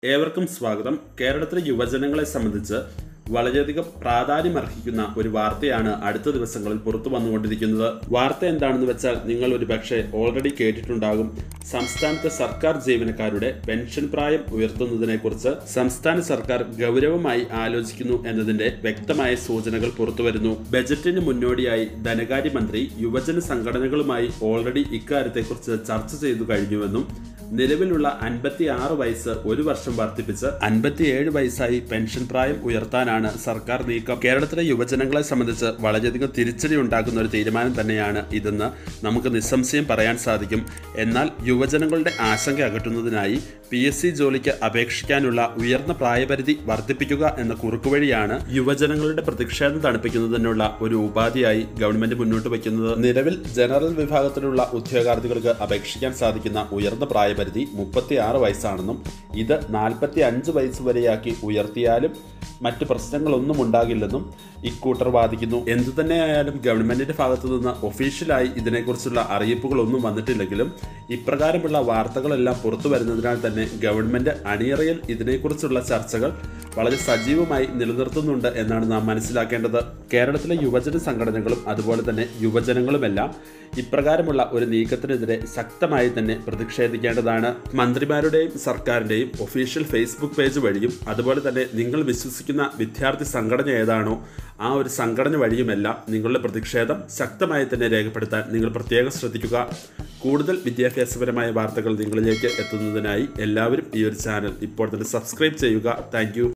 ഏവർക്കും സ്വാഗതം കേരളത്തിലെ യുവജനങ്ങളെ സംബന്ധിച്ച് വളരെയധികം പ്രാധാന്യമർഹിക്കുന്ന ഒരു വാർത്തയാണ് അടുത്ത ദിവസങ്ങളിൽ പുറത്തു വന്നുകൊണ്ടിരിക്കുന്നത് വാർത്ത എന്താണെന്ന് വെച്ചാൽ നിങ്ങൾ ഒരു പക്ഷേ ഓൾറെഡി കേട്ടിട്ടുണ്ടാകും സംസ്ഥാനത്തെ സർക്കാർ ജീവനക്കാരുടെ പെൻഷൻ പ്രായം ഉയർത്തുന്നതിനെക്കുറിച്ച് സംസ്ഥാന സർക്കാർ ഗൗരവമായി ആലോചിക്കുന്നു എന്നതിന്റെ വ്യക്തമായ സൂചനകൾ പുറത്തുവരുന്നു ബജറ്റിന് മുന്നോടിയായി ധനകാര്യമന്ത്രി യുവജന സംഘടനകളുമായി ഓൾറെഡി ഇക്കാര്യത്തെക്കുറിച്ച് ചർച്ച ചെയ്തു കഴിഞ്ഞുവെന്നും നിലവിലുള്ള അൻപത്തി ആറ് വയസ്സ് ഒരു വർഷം വർദ്ധിപ്പിച്ച് അൻപത്തിയേഴ് വയസ്സായി പെൻഷൻ പ്രായം ഉയർത്താനാണ് സർക്കാർ നീക്കം കേരളത്തിലെ യുവജനങ്ങളെ സംബന്ധിച്ച് വളരെയധികം തിരിച്ചടി ഉണ്ടാക്കുന്ന ഒരു തീരുമാനം തന്നെയാണ് ഇതെന്ന് നമുക്ക് നിസ്സംശയം പറയാൻ സാധിക്കും എന്നാൽ യുവജനങ്ങളുടെ ആശങ്ക അകറ്റുന്നതിനായി പി എസ് സി ജോലിക്ക് അപേക്ഷിക്കാനുള്ള ഉയർന്ന പ്രായപരിധി വർദ്ധിപ്പിക്കുക എന്ന കുറുക്കുവഴിയാണ് യുവജനങ്ങളുടെ പ്രതിഷേധം തണുപ്പിക്കുന്നതിനുള്ള ഒരു ഉപാധിയായി ഗവൺമെന്റ് മുന്നോട്ട് വയ്ക്കുന്നത് നിലവിൽ ജനറൽ വിഭാഗത്തിലുള്ള ഉദ്യോഗാർത്ഥികൾക്ക് അപേക്ഷിക്കാൻ സാധിക്കുന്ന ഉയർന്ന പ്രായപരിധി മുപ്പത്തി ആറ് വയസ്സാണെന്നും ഇത് നാൽപ്പത്തി അഞ്ച് വയസ്സ് വരെയാക്കി ഉയർത്തിയാലും മറ്റ് പ്രശ്നങ്ങളൊന്നും ഉണ്ടാകില്ലെന്നും ഇക്കൂട്ടർ വാദിക്കുന്നു എന്തു തന്നെയായാലും ഗവൺമെന്റിന്റെ ഭാഗത്തു നിന്ന് ഒഫീഷ്യലായി ഇതിനെക്കുറിച്ചുള്ള അറിയിപ്പുകളൊന്നും വന്നിട്ടില്ലെങ്കിലും ഇപ്രകാരമുള്ള വാർത്തകളെല്ലാം പുറത്തു വരുന്നതിനാൽ തന്നെ ഗവൺമെന്റ് അണിയറയിൽ ഇതിനെക്കുറിച്ചുള്ള ചർച്ചകൾ വളരെ സജീവമായി നിലനിർത്തുന്നുണ്ട് എന്നാണ് നാം മനസ്സിലാക്കേണ്ടത് കേരളത്തിലെ യുവജന സംഘടനകളും അതുപോലെ തന്നെ യുവജനങ്ങളുമെല്ലാം ഇപ്രകാരമുള്ള ഒരു നീക്കത്തിനെതിരെ ശക്തമായി തന്നെ പ്രതിഷേധിക്കേണ്ടതാണ് മന്ത്രിമാരുടെയും സർക്കാരിന്റെയും ഒഫീഷ്യൽ ഫേസ്ബുക്ക് പേജ് വഴിയും അതുപോലെ തന്നെ നിങ്ങൾ വിശ്വസിക്കുന്ന വിദ്യാർത്ഥി സംഘടന ഏതാണോ ആ ഒരു സംഘടന വഴിയുമെല്ലാം നിങ്ങളുടെ പ്രതിഷേധം ശക്തമായി തന്നെ രേഖപ്പെടുത്താൻ നിങ്ങൾ പ്രത്യേകം ശ്രദ്ധിക്കുക കൂടുതൽ വിദ്യാഭ്യാസപരമായ വാർത്തകൾ നിങ്ങളിലേക്ക് എത്തുന്നതിനായി എല്ലാവരും ഈ ഒരു ചാനൽ ഇപ്പോൾ തന്നെ സബ്സ്ക്രൈബ് ചെയ്യുക താങ്ക്